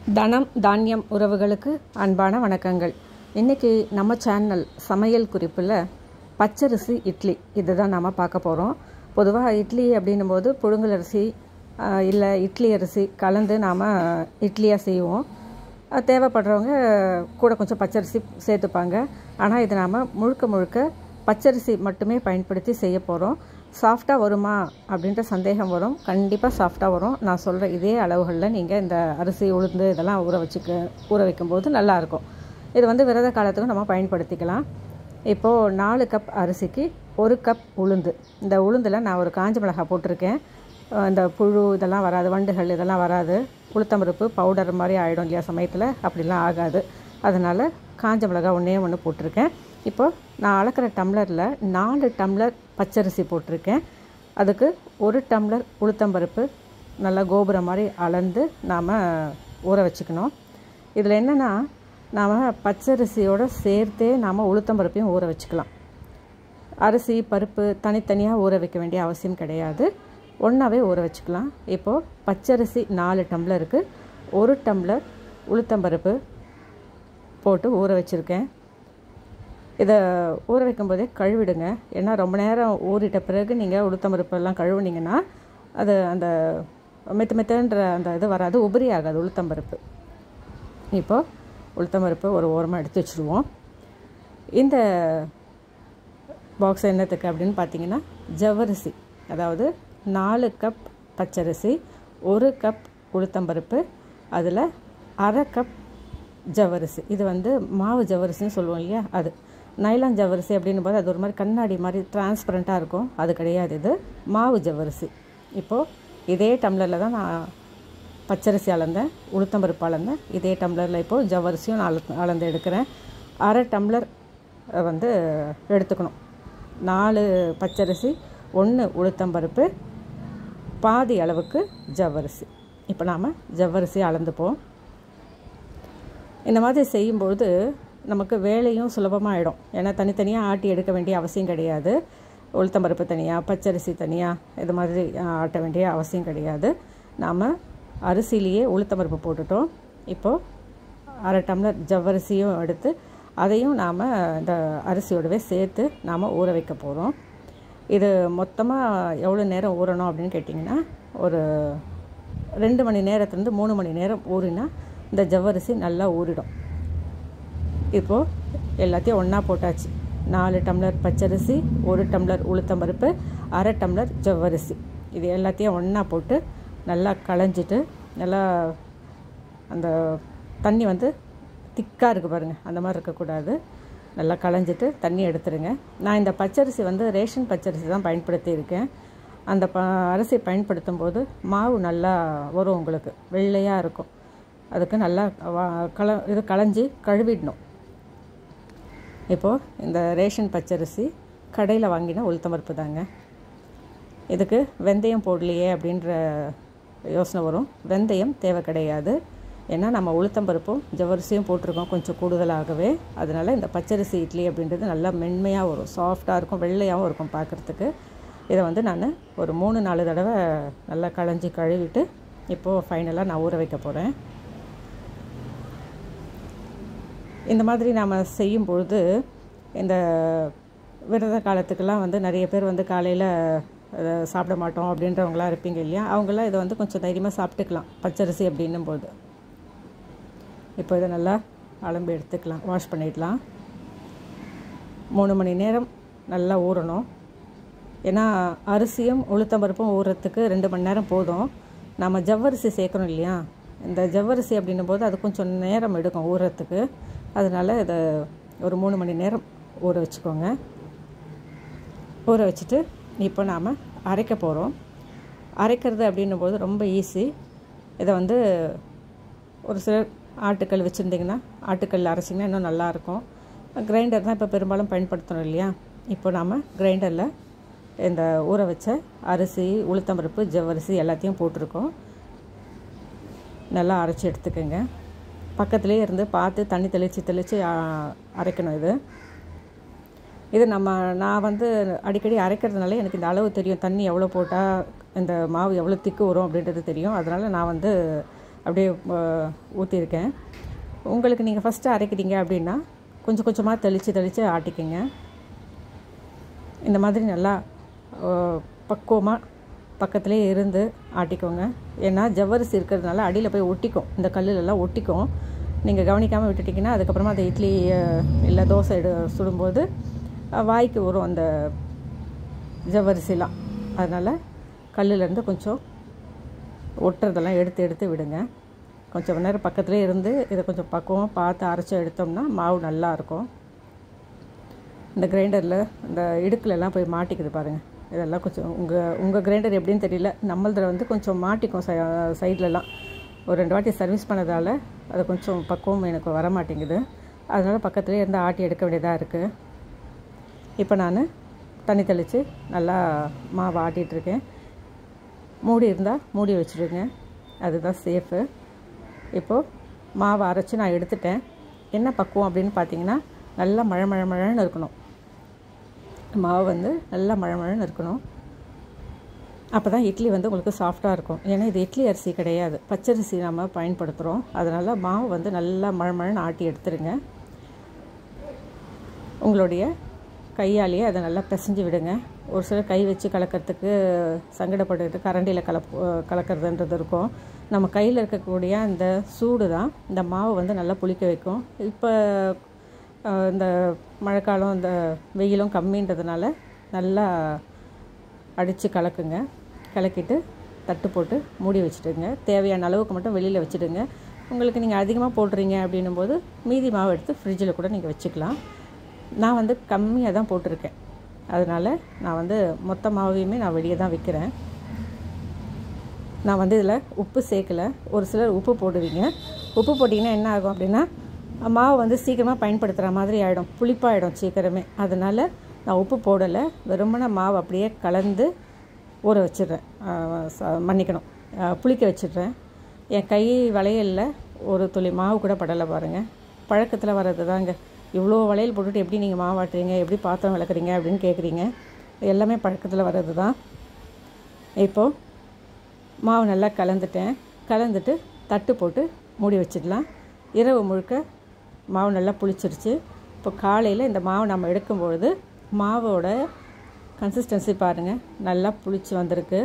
தனம் தானியம் உறவுகளுக்கு அன்பான வணக்கங்கள் இன்றைக்கி நம்ம சேனல் சமையல் குறிப்பில் பச்சரிசி இட்லி இதை தான் நாம் பார்க்க போகிறோம் பொதுவாக இட்லி அப்படின்னும் போது புழுங்கல் அரிசி ஆஹ், இல்லை இட்லி அரிசி கலந்து நாம் இட்லியாக செய்வோம் அது தேவைப்படுறவங்க கூட கொஞ்சம் பச்சரிசி சேர்த்துப்பாங்க ஆனால் இது நாம் முழுக்க முழுக்க பச்சரிசி மட்டுமே பயன்படுத்தி செய்ய போகிறோம் சாஃப்டாக வருமா அப்படின்ற சந்தேகம் வரும் கண்டிப்பாக சாஃப்டாக வரும் நான் சொல்கிற இதே அளவுகளில் நீங்கள் இந்த அரிசி உளுந்து இதெல்லாம் ஊற வச்சுக்க ஊற வைக்கும்போது நல்லாயிருக்கும் இது வந்து விரத காலத்துக்கும் நம்ம பயன்படுத்திக்கலாம் இப்போது நாலு கப் அரிசிக்கு ஒரு கப் உளுந்து இந்த உளுந்தில் நான் ஒரு காஞ்ச மிளகாய் போட்டிருக்கேன் அஹ் இந்த புழு இதெல்லாம் வராது வண்டுகள் இதெல்லாம் வராது உளுத்தம்பருப்பு பவுடர் மாதிரி ஆகிடும் இல்லையா சமயத்தில் அப்படிலாம் ஆகாது அதனால் காஞ்ச மிளகாய் ஒன்றே ஒன்று போட்டிருக்கேன் இப்போ நான் அளக்கிற டம்ளரில் நாலு டம்ளர் பச்சரிசி போட்டிருக்கேன் அதுக்கு ஒரு டம்ளர் உளுத்தம்பருப்பு நல்லா கோபுரம் மாதிரி அளந்து நாம் ஊற வச்சுக்கணும் இதில் என்னென்னா நாம் பச்சரிசியோடு சேர்த்தே நாம் உளுத்தம்பருப்பையும் ஊற வச்சுக்கலாம் அரிசி பருப்பு தனித்தனியாக ஊற வைக்க வேண்டிய அவசியம் கிடையாது ஒன்றாவே ஊற வச்சுக்கலாம் இப்போது பச்சரிசி நாலு டம்ளருக்கு ஒரு டம்ளர் உளுத்தம்பருப்பு போட்டு ஊற வச்சுருக்கேன் இதை ஊற வைக்கும்போதே கழுவிடுங்க ஏன்னா ரொம்ப நேரம் ஊறிட்ட பிறகு நீங்கள் உளுத்தம்பருப்பெல்லாம் கழுவுனீங்கன்னா அது அந்த மெத்து மெத்தன்ற அந்த இது வராது உபரி ஆகாது உளுத்தம்பருப்பு இப்போ உளுத்தம்பருப்பு ஒரு ஓரமாக எடுத்து வச்சுருவோம் இந்த பாக்ஸ் என்னத்துக்கு அப்படின்னு பார்த்தீங்கன்னா ஜவ்வரிசி அதாவது நாலு கப் பச்சரிசி ஒரு கப் உளுத்தம்பருப்பு அதில் அரை கப் ஜவ்வரிசி இது வந்து மாவு ஜவ்வரிசின்னு சொல்லுவோம் இல்லையா அது நைலான் ஜவ்வரிசி அப்படின்னும் போது அது ஒரு மாதிரி கண்ணாடி மாதிரி டிரான்ஸ்பரண்ட்டாக இருக்கும் அது கிடையாது இது மாவு ஜவ்வரிசி இப்போது இதே டம்ளரில் தான் நான் பச்சரிசி அளந்தேன் உளுத்தம்பருப்பு அளந்தேன் இதே டம்ளரில் இப்போது ஜவ்வரிசியும் நான் அள- அளந்து எடுக்கிறேன் அரை டம்ளர் அஹ், வந்து எடுத்துக்கணும் நாலு பச்சரிசி ஒன்று உளுத்தம்பருப்பு பாதி அளவுக்கு ஜவ்வரிசி இப்போ நாம் ஜவ்வரிசி அளந்துப்போம் இந்த மாதிரி செய்யும்பொழுது நமக்கு வேலையும் சுலபமாகிடும் ஏன்னா தனித்தனியாக ஆட்டி எடுக்க வேண்டிய அவசியம் கிடையாது உளுத்தம்பருப்பு தனியாக பச்சரிசி தனியாக இது மாதிரி ஆ, ஆட்ட வேண்டிய அவசியம் கிடையாது நாம் அரிசிலேயே உளுத்தம்பருப்பு போட்டுட்டோம் இப்போது அரை டம்ளர் ஜவ்வரிசியும் எடுத்து அதையும் நாம் இந்த அரிசியோடவே சேர்த்து நாம் ஊற வைக்க போகிறோம் இது மொத்தமாக எவ்வளோ நேரம் ஊறணும் அப்படின்னு கேட்டிங்கன்னா ஒரு ரெண்டு மணி நேரத்துலேருந்து மூணு மணி நேரம் ஊறினா இந்த ஜவ்வரிசி நல்லா ஊறிடும் இப்போது எல்லாத்தையும் ஒன்றா போட்டாச்சு நாலு டம்ளர் பச்சரிசி ஒரு டம்ளர் உளுத்தம்பருப்பு அரை டம்ளர் ஜவ்வரிசி இது எல்லாத்தையும் ஒன்றா போட்டு நல்லா களைஞ்சிட்டு நல்லா அந்த தண்ணி வந்து திக்காக இருக்குது பாருங்கள் அந்த மாதிரி இருக்கக்கூடாது நல்லா களைஞ்சிட்டு தண்ணி எடுத்துருங்க நான் இந்த பச்சரிசி வந்து ரேஷன் பச்சரிசி தான் பயன்படுத்தி இருக்கேன் அந்த ப அரிசி பயன்படுத்தும் போது மாவு நல்லா வரும் உங்களுக்கு வெள்ளையாக இருக்கும் அதுக்கு நல்லா வா- கல இது களைஞ்சி கழுவிடணும் இப்போது இந்த ரேஷன் பச்சரிசி கடையில் வாங்கின உளுத்தம்பருப்பு தாங்க இதுக்கு வெந்தயம் போடலையே அப்படின்ற யோசனை வரும் வெந்தயம் தேவை கிடையாது ஏன்னா நம்ம உளுத்தம்பருப்பும் ஜவ்வரிசியும் போட்டிருக்கோம் கொஞ்சம் கூடுதலாகவே அதனால் இந்த பச்சரிசி இட்லி அப்படின்றது நல்லா மென்மையாக வரும் சாஃப்டாக இருக்கும் வெள்ளையாகவும் இருக்கும் பார்க்குறதுக்கு இதை வந்து நான் ஒரு மூணு நாலு தடவை நல்லா களைஞ்சி கழுவிட்டு இப்போது ஃபைனலாக நான் ஊற வைக்க போகிறேன் இந்த மாதிரி நாம் செய்யும் பொழுது இந்த விரத காலத்துக்கெல்லாம் வந்து நிறைய பேர் வந்து காலையில் சாப்பிட மாட்டோம் அப்படின்றவங்களாம் இருப்பீங்க இல்லையா அவங்களாம் இதை வந்து கொஞ்சம் தைரியமாக சாப்பிட்டுக்கலாம் பச்சரிசி அப்படின்னும் போது இப்போ இதை நல்லா அலம்பு எடுத்துக்கலாம் வாஷ் பண்ணிடலாம் மூணு மணி நேரம் நல்லா ஊறணும் ஏன்னா அரிசியும் உளுத்தம்பருப்பும் ஊறுறதுக்கு ரெண்டு மணி நேரம் போதும் நம்ம ஜவ்வரிசி சேர்க்கணும் இல்லையா இந்த ஜவ்வரிசி அப்படின்னும் போது அது கொஞ்சம் நேரம் எடுக்கும் ஊறுறதுக்கு அதனால் இதை ஒரு மூணு மணி நேரம் ஊற வச்சுக்கோங்க ஊற வச்சுட்டு இப்போ நாம் அரைக்க போகிறோம் அரைக்கிறது அப்படின்னும் போது ரொம்ப ஈஸி இதை வந்து ஒரு சிலர் ஆட்டுக்கல் வச்சுருந்திங்கன்னா ஆட்டுக்கல் அரைச்சிங்கன்னா இன்னும் நல்லாயிருக்கும் கிரைண்டர் தான் இப்போ பெரும்பாலும் பயன்படுத்தணும் இல்லையா இப்போ நாம் கிரைண்டரில் இந்த ஊற வச்ச அரிசி உளுத்தம்பருப்பு ஜவ்வரிசி எல்லாத்தையும் போட்டிருக்கோம் நல்லா அரைச்சி எடுத்துக்கோங்க பக்கத்துலேயே இருந்து பார்த்து தண்ணி தெளித்து தெளித்து அரைக்கணும் இது இது நம்ம நான் வந்து அடிக்கடி அரைக்கிறதுனால எனக்கு இந்த அளவு தெரியும் தண்ணி எவ்வளோ போட்டால் இந்த மாவு எவ்வளோ திக்கு வரும் அப்படின்றது தெரியும் அதனால் நான் வந்து அப்படியே ஊற்றிருக்கேன் உங்களுக்கு நீங்கள் ஃபஸ்ட்டு அரைக்கிறீங்க அப்படின்னா கொஞ்சம் கொஞ்சமாக தெளித்து தெளித்து ஆட்டிக்கங்க இந்த மாதிரி நல்லா பக்குவமாக பக்கத்துலேயே இருந்து ஆட்டிக்கோங்க ஏன்னா ஜவ்வரிசி இருக்கிறதுனால அடியில் போய் ஒட்டிக்கும் இந்த கல்லுலலாம் ஒட்டிக்கும் நீங்கள் கவனிக்காமல் விட்டுட்டிங்கன்னா அதுக்கப்புறமா அந்த இட்லி இல்லை தோசை எடு சுடும்போது வாய்க்கு வரும் அந்த ஜவ்வரிசிலாம் அதனால் கல்லுலேருந்து கொஞ்சம் ஒட்டுறதெல்லாம் எடுத்து எடுத்து விடுங்க கொஞ்சம் நேரம் பக்கத்துலேயே இருந்து இதை கொஞ்சம் பக்குவமாக பார்த்து அரைச்சி எடுத்தோம்னா மாவு நல்லாயிருக்கும் இந்த கிரைண்டரில் இந்த இடுக்கிலலாம் போய் மாட்டிக்குது பாருங்கள் இதெல்லாம் கொஞ்சம் உங்கள் உங்கள் கிரைண்டர் எப்படின்னு தெரியல நம்மளதில் வந்து கொஞ்சம் மாட்டிக்கும் சை சைட்லலாம் ஒரு ரெண்டு வாட்டி சர்வீஸ் பண்ணதால் அது கொஞ்சம் பக்குவம் எனக்கு வர மாட்டேங்குது அதனால் பக்கத்துலேயே இருந்து ஆட்டி எடுக்க வேண்டியதாக இருக்குது இப்போ நான் தண்ணி தெளித்து நல்லா மாவு ஆட்டிகிட்ருக்கேன் மூடி இருந்தால் மூடி வச்சுருங்க அதுதான் சேஃபு இப்போது மாவு அரைச்சி நான் எடுத்துட்டேன் என்ன பக்குவம் அப்படின்னு பார்த்தீங்கன்னா நல்லா மழை மழை மழைன்னு இருக்கணும் மாவு வந்து நல்லா மழை மழைன்னு இருக்கணும் அப்போ தான் இட்லி வந்து உங்களுக்கு சாஃப்டாக இருக்கும் ஏன்னா இது இட்லி அரிசி கிடையாது பச்சரிசி நம்ம பயன்படுத்துகிறோம் அதனால் மாவு வந்து நல்லா மழை மழைன்னு ஆட்டி எடுத்துருங்க உங்களுடைய கையாலேயே அதை நல்லா பிசைஞ்சு விடுங்க ஒரு சிலர் கை வச்சு கலக்கிறதுக்கு சங்கடப்பட்டுட்டு கரண்டியில் கலப் கலக்கிறதுன்றது இருக்கும் நம்ம கையில் இருக்கக்கூடிய அந்த சூடு தான் இந்த மாவு வந்து நல்லா புளிக்க வைக்கும் இப்போ இந்த மழைக்காலம் இந்த வெயிலும் கம்மின்றதுனால நல்லா அடித்து கலக்குங்க கலக்கிட்டு தட்டு போட்டு மூடி வச்சுடுங்க தேவையான அளவுக்கு மட்டும் வெளியில் வச்சுடுங்க உங்களுக்கு நீங்கள் அதிகமாக போடுறீங்க அப்படின்னும் போது மீதி மாவு எடுத்து ஃப்ரிட்ஜில் கூட நீங்கள் வச்சுக்கலாம் நான் வந்து கம்மியாக தான் போட்டிருக்கேன் அதனால் நான் வந்து மொத்த மாவையுமே நான் வெளியே தான் விற்கிறேன் நான் வந்து இதில் உப்பு சேர்க்கலை ஒரு சிலர் உப்பு போடுவீங்க உப்பு போட்டிங்கன்னா என்ன ஆகும் அப்படின்னா மாவு வந்து சீக்கிரமாக பயன்படுத்துகிற மாதிரி ஆகிடும் புளிப்பாகிடும் சீக்கிரமே அதனால் நான் உப்பு போடலை வெறுமன மாவு அப்படியே கலந்து ஊற வச்சிடுறேன் மன்னிக்கணும் புளிக்க வச்சிடுறேன் என் கை வளையலில் ஒரு துளி மாவு கூட படலை பாருங்கள் பழக்கத்தில் வர்றது தாங்க இவ்வளோ வளையல் போட்டுட்டு எப்படி நீங்கள் மாவாட்டுறீங்க எப்படி பாத்திரம் விளக்குறீங்க அப்படின்னு கேட்குறீங்க எல்லாமே பழக்கத்தில் வர்றது தான் இப்போது மாவு நல்லா கலந்துட்டேன் கலந்துட்டு தட்டு போட்டு மூடி வச்சிடலாம் இரவு முழுக்க மாவு நல்லா புளிச்சிருச்சு இப்போ காலையில் இந்த மாவு நம்ம எடுக்கும்பொழுது மாவோட கன்சிஸ்டன்சி பாருங்கள் நல்லா புளிச்சு வந்திருக்கு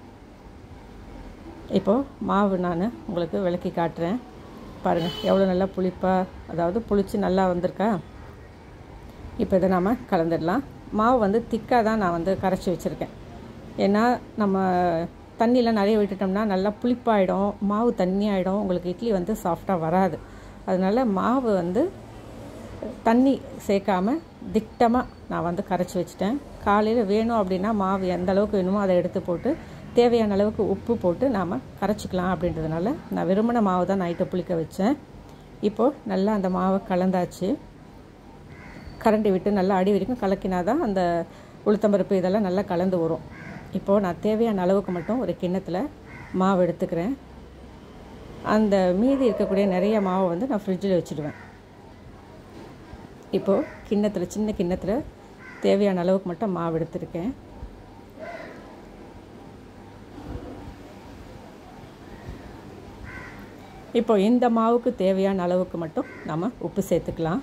இப்போது மாவு நான் உங்களுக்கு விளக்கி காட்டுறேன் பாருங்கள் எவ்வளோ நல்லா புளிப்பாக அதாவது புளிச்சு நல்லா வந்திருக்கா இப்போ இதை நாம் கலந்துடலாம் மாவு வந்து திக்காக தான் நான் வந்து கரைச்சி வச்சுருக்கேன் ஏன்னா நம்ம தண்ணியில் நிறைய விட்டுட்டோம்னா நல்லா புளிப்பாயிடும் மாவு தண்ணி ஆகிடும் உங்களுக்கு இட்லி வந்து சாஃப்டாக வராது அதனால் மாவு வந்து தண்ணி சேர்க்காம திட்டமாக நான் வந்து கரைச்சி வச்சுட்டேன் காலையில் வேணும் அப்படின்னா மாவு எந்த அளவுக்கு வேணுமோ அதை எடுத்து போட்டு தேவையான அளவுக்கு உப்பு போட்டு நாம் கரைச்சிக்கலாம் அப்படின்றதுனால நான் விரும்பின மாவு தான் நைட்டை புளிக்க வச்சேன் இப்போது நல்லா அந்த மாவை கலந்தாச்சு கரண்டி விட்டு நல்லா அடி வரைக்கும் கலக்கினா தான் அந்த உளுத்தம்பருப்பு இதெல்லாம் நல்லா கலந்து வரும் இப்போது நான் தேவையான அளவுக்கு மட்டும் ஒரு கிண்ணத்தில் மாவு எடுத்துக்கிறேன் அந்த மீதி இருக்கக்கூடிய நிறைய மாவை வந்து நான் ஃப்ரிட்ஜில் வச்சுடுவேன் இப்போது கிண்ணத்தில் சின்ன கிண்ணத்தில் தேவையான அளவுக்கு மட்டும் மாவு எடுத்திருக்கேன் இப்போ இந்த மாவுக்கு தேவையான அளவுக்கு மட்டும் நம்ம உப்பு சேர்த்துக்கலாம்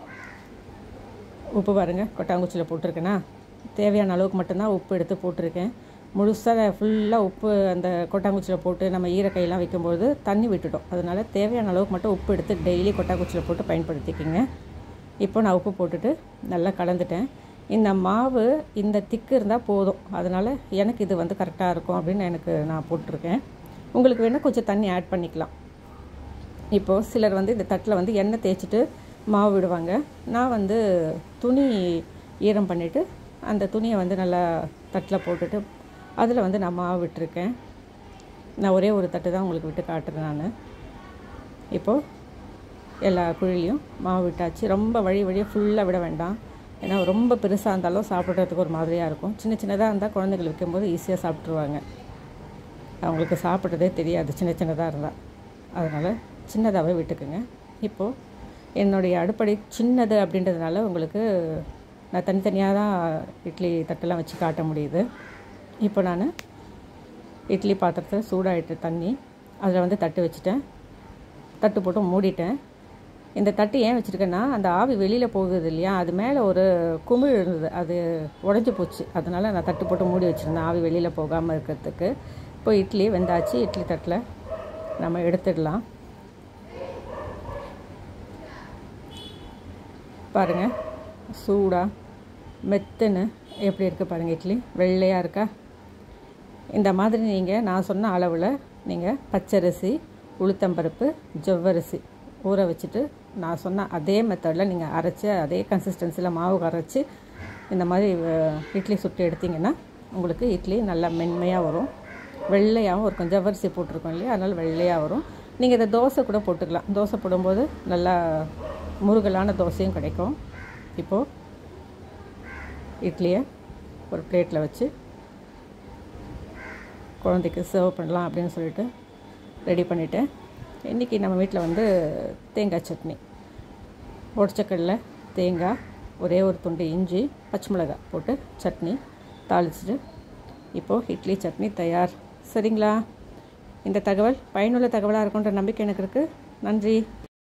உப்பு பாருங்கள் கொட்டாங்குச்சியில் போட்டிருக்கேன்னா தேவையான அளவுக்கு மட்டும்தான் உப்பு எடுத்து போட்டிருக்கேன் முழுசாக ஃபுல்லாக உப்பு அந்த கொட்டாங்குச்சியில் போட்டு நம்ம ஈரக்கையெல்லாம் வைக்கும்போது தண்ணி விட்டுட்டோம் அதனால் தேவையான அளவுக்கு மட்டும் உப்பு எடுத்து டெய்லி கொட்டாங்குச்சியில் போட்டு பயன்படுத்திக்கிங்க இப்போ நான் உப்பு போட்டுட்டு நல்லா கலந்துட்டேன் இந்த மாவு இந்த திக்கு இருந்தால் போதும் அதனால் எனக்கு இது வந்து கரெக்டாக இருக்கும் அப்படின்னு எனக்கு நான் போட்டிருக்கேன் உங்களுக்கு வேணால் கொஞ்சம் தண்ணி ஆட் பண்ணிக்கலாம் இப்போது சிலர் வந்து இந்த தட்டில் வந்து எண்ணெய் தேய்ச்சிட்டு மாவு விடுவாங்க நான் வந்து துணி ஈரம் பண்ணிவிட்டு அந்த துணியை வந்து நல்லா தட்டில் போட்டுட்டு அதில் வந்து நான் மாவு விட்டுருக்கேன் நான் ஒரே ஒரு தட்டு தான் உங்களுக்கு விட்டு காட்டுறேன் நான் இப்போது எல்லா குழிலையும் மாவு விட்டாச்சு ரொம்ப வழி வழியாக ஃபுல்லாக விட வேண்டாம் ஏன்னா ரொம்ப பெருசாக இருந்தாலும் சாப்பிட்றதுக்கு ஒரு மாதிரியாக இருக்கும் சின்ன சின்னதாக இருந்தால் குழந்தைகள் வைக்கும்போது ஈஸியாக சாப்பிட்ருவாங்க அவங்களுக்கு சாப்பிட்றதே தெரியாது சின்ன சின்னதாக இருந்தால் அதனால் சின்னதாகவே விட்டுக்குங்க இப்போது என்னுடைய அடுப்படை சின்னது அப்படின்றதுனால உங்களுக்கு நான் தனித்தனியாக தான் இட்லி தட்டெல்லாம் வச்சு காட்ட முடியுது இப்போ நான் இட்லி பாத்திரத்தில் சூடாயிட்டு தண்ணி அதில் வந்து தட்டு வச்சுட்டேன் தட்டு போட்டு மூடிட்டேன் இந்த தட்டு ஏன் வச்சுருக்கேன்னா அந்த ஆவி வெளியில் போகுது இல்லையா அது மேலே ஒரு குமிழ் இருந்தது அது உடஞ்சி போச்சு அதனால் நான் தட்டு போட்டு மூடி வச்சுருந்தேன் ஆவி வெளியில் போகாமல் இருக்கிறதுக்கு இப்போ இட்லி வெந்தாச்சு இட்லி தட்டில் நம்ம எடுத்துடலாம் பாருங்கள் சூடாக மெத்துன்னு எப்படி இருக்குது பாருங்கள் இட்லி வெள்ளையாக இருக்கா இந்த மாதிரி நீங்கள் நான் சொன்ன அளவில் நீங்கள் பச்சரிசி உளுத்தம்பருப்பு ஜவ்வரிசி ஊற வச்சுட்டு நான் சொன்ன அதே மெத்தடில் நீங்கள் அரைச்சி அதே கன்சிஸ்டன்சியில் மாவு அரைச்சி இந்த மாதிரி அஹ், இட்லி சுட்டு எடுத்தீங்கன்னா உங்களுக்கு இட்லி நல்லா மென்மையாக வரும் வெள்ளையாகவும் இருக்கும் ஜவ்வரிசி போட்டிருக்கோம் இல்லையா அதனால் வெள்ளையாக வரும் நீங்கள் இதை தோசை கூட போட்டுக்கலாம் தோசை போடும்போது நல்லா முருகலான தோசையும் கிடைக்கும் இப்போது இட்லியை ஒரு பிளேட்டில் வச்சு குழந்தைக்கு சர்வ் பண்ணலாம் அப்படின்னு சொல்லிட்டு ரெடி பண்ணிட்டேன் இன்றைக்கி நம்ம வீட்டில் வந்து தேங்காய் சட்னி உடச்சக்கடல தேங்காய் ஒரே ஒரு துண்டு இஞ்சி பச்சை மிளகாய் போட்டு சட்னி தாளிச்சிட்டு இப்போது இட்லி சட்னி தயார் சரிங்களா இந்த தகவல் பயனுள்ள தகவலாக இருக்குன்ற நம்பிக்கை எனக்கு இருக்குது நன்றி